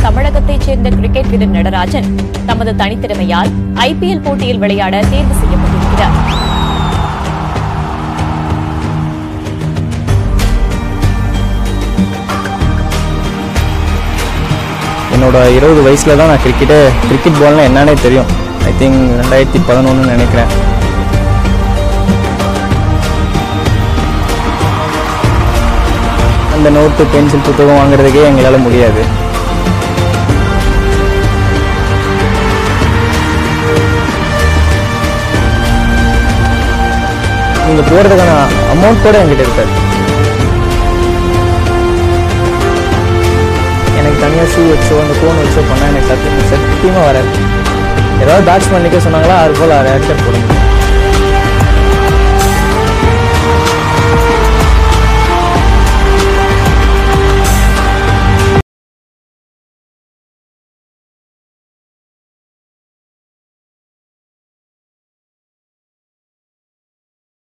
தமிழகத்தைச் சேர்ந்த கிரிக்கெட் வீரர் நடராஜன் தமது தனித்திறமையால் ஐபிஎல் போட்டியில் விளையாட தேர்வு செய்யப்பட்டிருக்கிறார் என்னோட இருபது வயசில் தான் நான் கிரிக்கெட்டே கிரிக்கெட் பால்னா என்னன்னே தெரியும் ஐ திங்க் ரெண்டாயிரத்தி பதினொன்று நினைக்கிறேன் அந்த நோட்டு பென்சில் புத்தகம் வாங்குறதுக்கே எங்களால் முடியாது நீங்கள் போகிறதுக்கான அமௌண்ட் கூட என்கிட்ட இருக்காது எனக்கு தனியாக ஷூ வச்சோ அந்த ஃபோன் வச்சோ பண்ணால் எனக்கு சத்தியம் சத்தியமாக வராது ஏதாவது பேட்ஸ்மேன் நிற்க சொன்னாங்களா அது போல் அதை ஆக்சர் போட முடியும்